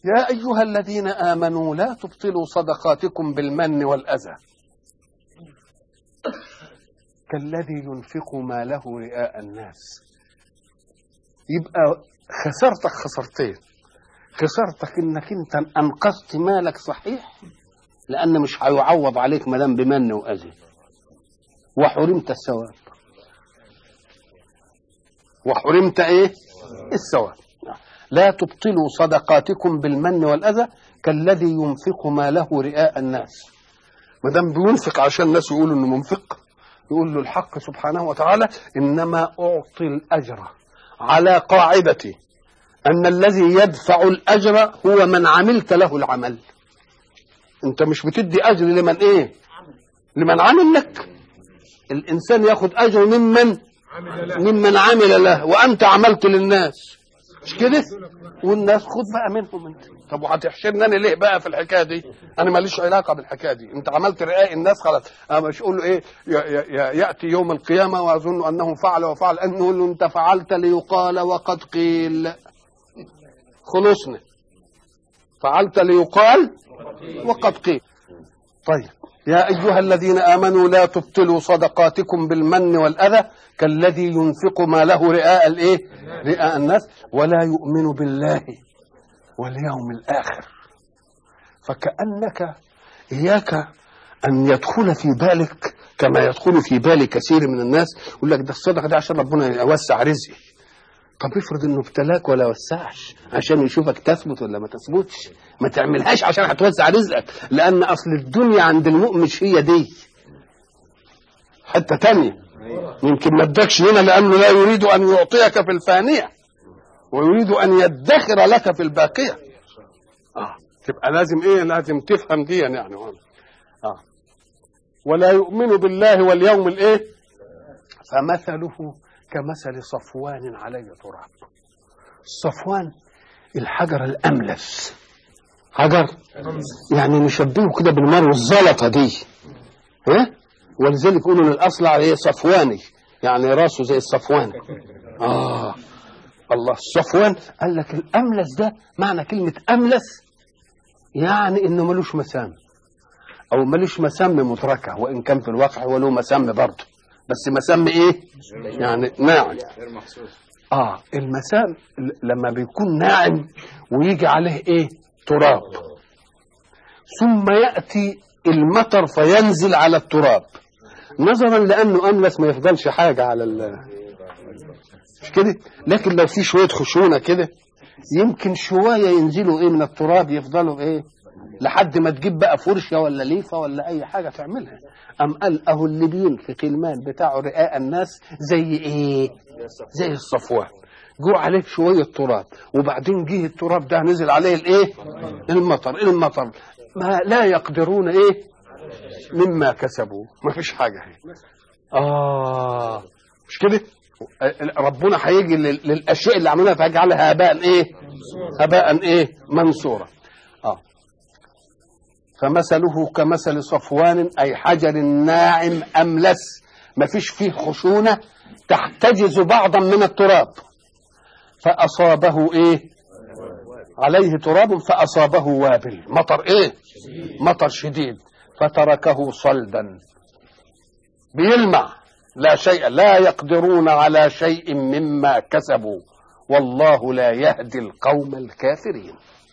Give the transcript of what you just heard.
يا أيها الذين آمنوا لا تبطلوا صدقاتكم بالمن والأذى كالذي ينفق ماله رئاء الناس يبقى خسرتك خسرتين خسرتك انك انت انقذت مالك صحيح لان مش هيعوض عليك ما دام بمن واذى وحرمت الثواب وحرمت ايه الثواب لا تبطلوا صدقاتكم بالمن والاذى كالذي ينفق ماله رئاء الناس ما دام بينفق عشان الناس يقولوا انه منفق يقول له الحق سبحانه وتعالى انما اعطي الاجر على قاعده ان الذي يدفع الاجر هو من عملت له العمل انت مش بتدي اجر لمن ايه لمن عمل لك الانسان ياخد اجر ممن ممن عمل له وانت عملت للناس مش كده والناس خد بقى منهم انت طب وهتحشرني انا ليه بقى في الحكايه دي انا ماليش علاقه بالحكايه دي انت عملت رئاء الناس خلاص انا مش اقول له ايه ي- ي- ياتي يوم القيامه واظن انه فعل وفعل ان نقول له انت فعلت ليقال وقد قيل خلصنا فعلت ليقال وقد قيل طيب يا أيها الذين آمنوا لا تبطلوا صدقاتكم بالمن والأذى كالذي ينفق ماله رئاء الإيه؟ رئاء الناس ولا يؤمن بالله واليوم الآخر فكأنك إياك أن يدخل في بالك كما يدخل في بال كثير من الناس يقول لك ده الصدقة دي عشان ربنا يوسع رزقي طب افرض انه ابتلاك ولا وسعش عشان يشوفك تثبت ولا ما تثبتش ما تعملهاش عشان هتوسع رزقك لان اصل الدنيا عند المؤمن مش هي دي حته تانية يمكن ما ادكش هنا لانه لا يريد ان يعطيك في الفانيه ويريد ان يدخر لك في الباقيه اه تبقى لازم ايه لازم تفهم دي يعني اه ولا يؤمن بالله واليوم الايه فمثله كمثل صفوان عليه تراب الصفوان الحجر الأملس حجر يعني نشبهه كده بالمر والزلطة دي ها ولذلك يقولوا ان الاصلع ايه صفواني يعني راسه زي الصفوان اه الله الصفوان قال لك الاملس ده معنى كلمه املس يعني انه ملوش مسام او ملوش مسام مدركه وان كان في الواقع هو له مسام برضه بس مسام ايه يعني ناعم اه المسام لما بيكون ناعم ويجي عليه ايه تراب ثم ياتي المطر فينزل على التراب نظرا لانه املس ما يفضلش حاجه على ال مش كده لكن لو في شويه خشونه كده يمكن شويه ينزلوا ايه من التراب يفضلوا ايه لحد ما تجيب بقى فرشه ولا ليفه ولا اي حاجه تعملها ام قال اهو اللي بينفق المال بتاعه رئاء الناس زي ايه زي الصفوان جو عليه شويه تراب وبعدين جه التراب ده نزل عليه الايه المطر المطر ما لا يقدرون ايه مما كسبوا ما فيش حاجه هي. اه مش كده ربنا هيجي لل- للاشياء اللي عملها فيجعلها هباء ايه هباء ايه منصورا اه فمثله كمثل صفوان اي حجر ناعم املس ما فيش فيه خشونه تحتجز بعضا من التراب فاصابه ايه عليه تراب فاصابه وابل مطر ايه مطر شديد فتركه صلدا بيلمع لا شيء لا يقدرون على شيء مما كسبوا والله لا يهدي القوم الكافرين